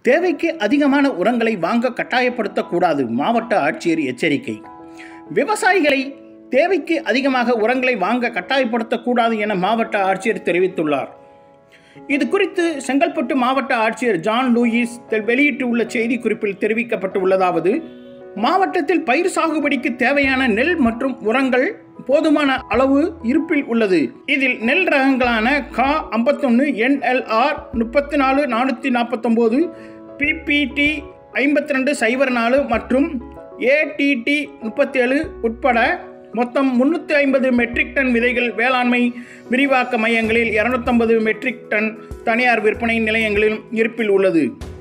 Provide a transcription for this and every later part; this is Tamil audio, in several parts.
தேவைக்கு அதிகமான உரங்களை வாங்க கட்டாயப்படுத்தக்கூடாது மாவட்ட ஆட்சியர் எச்சரிக்கை விவசாயிகளை தேவைக்கு அதிகமாக உரங்களை வாங்க கட்டாயப்படுத்தக்கூடாது என மாவட்ட ஆட்சியர் தெரிவித்துள்ளார் இது குறித்து செங்கல்பட்டு மாவட்ட ஆட்சியர் ஜான் லூயிஸ் தெ- வெளியிட்டுள்ள செய்திக்குறிப்பில் தெரிவிக்கப்பட்டுள்ளதாவது மாவட்டத்தில் பயிர் சாகுபடிக்கு தேவையான நெல் மற்றும் உரங்கள் போதுமான அளவு இருப்பில் உள்ளது இதில் நெல் ரகங்களான கா ஐம்பத்தொன்று என்எல்ஆர் முப்பத்தி நாலு நானூற்றி நாற்பத்தொம்போது பிபிடி ஐம்பத்தி ரெண்டு சைபர் நாலு மற்றும் ஏடிடி முப்பத்தேழு உட்பட மொத்தம் முன்னூற்றி ஐம்பது மெட்ரிக் டன் விதைகள் வேளாண்மை விரிவாக்க மையங்களில் இரநூத்தம்பது மெட்ரிக் டன் தனியார் விற்பனை நிலையங்களில் இருப்பில் உள்ளது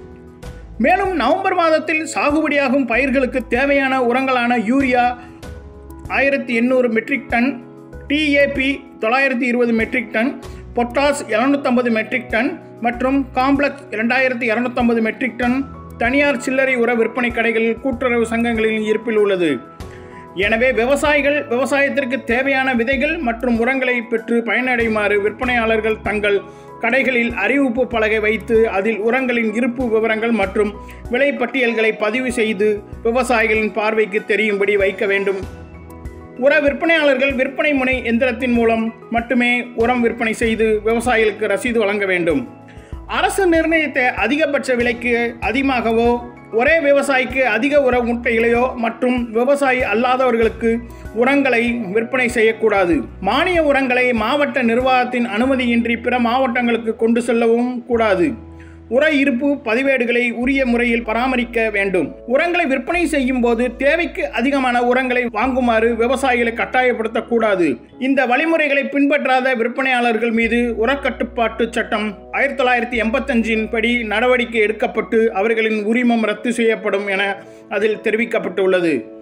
மேலும் நவம்பர் மாதத்தில் சாகுபடியாகும் பயிர்களுக்கு தேவையான உரங்களான யூரியா ஆயிரத்தி எண்ணூறு மெட்ரிக் டன் டிஏபி தொள்ளாயிரத்தி இருபது மெட்ரிக் டன் பொட்டாஸ் எழுநூற்றம்பது மெட்ரிக் டன் மற்றும் காம்ப்ளெக்ஸ் இரண்டாயிரத்தி இரநூத்தம்பது மெட்ரிக் டன் தனியார் சில்லறை உர விற்பனை கடைகளில் கூட்டுறவு சங்கங்களில் இருப்பில் உள்ளது எனவே விவசாயிகள் விவசாயத்திற்கு தேவையான விதைகள் மற்றும் உரங்களை பெற்று பயனடையுமாறு விற்பனையாளர்கள் தங்கள் கடைகளில் அறிவிப்பு பலகை வைத்து அதில் உரங்களின் இருப்பு விவரங்கள் மற்றும் விலை பட்டியல்களை பதிவு செய்து விவசாயிகளின் பார்வைக்கு தெரியும்படி வைக்க வேண்டும் உர விற்பனையாளர்கள் விற்பனை முனை எந்திரத்தின் மூலம் மட்டுமே உரம் விற்பனை செய்து விவசாயிகளுக்கு ரசீது வழங்க வேண்டும் அரசு நிர்ணயித்த அதிகபட்ச விலைக்கு அதிகமாகவோ ஒரே விவசாயிக்கு அதிக உர முட்டைகளையோ மற்றும் விவசாயி அல்லாதவர்களுக்கு உரங்களை விற்பனை செய்யக்கூடாது மானிய உரங்களை மாவட்ட நிர்வாகத்தின் அனுமதியின்றி பிற மாவட்டங்களுக்கு கொண்டு செல்லவும் கூடாது உர இருப்பு பதிவேடுகளை உரிய முறையில் பராமரிக்க வேண்டும் உரங்களை விற்பனை செய்யும் போது தேவைக்கு அதிகமான உரங்களை வாங்குமாறு விவசாயிகளை கட்டாயப்படுத்தக்கூடாது இந்த வழிமுறைகளை பின்பற்றாத விற்பனையாளர்கள் மீது உரக்கட்டுப்பாட்டு சட்டம் ஆயிரத்தி தொள்ளாயிரத்தி எண்பத்தஞ்சின் படி நடவடிக்கை எடுக்கப்பட்டு அவர்களின் உரிமம் ரத்து செய்யப்படும் என அதில் தெரிவிக்கப்பட்டுள்ளது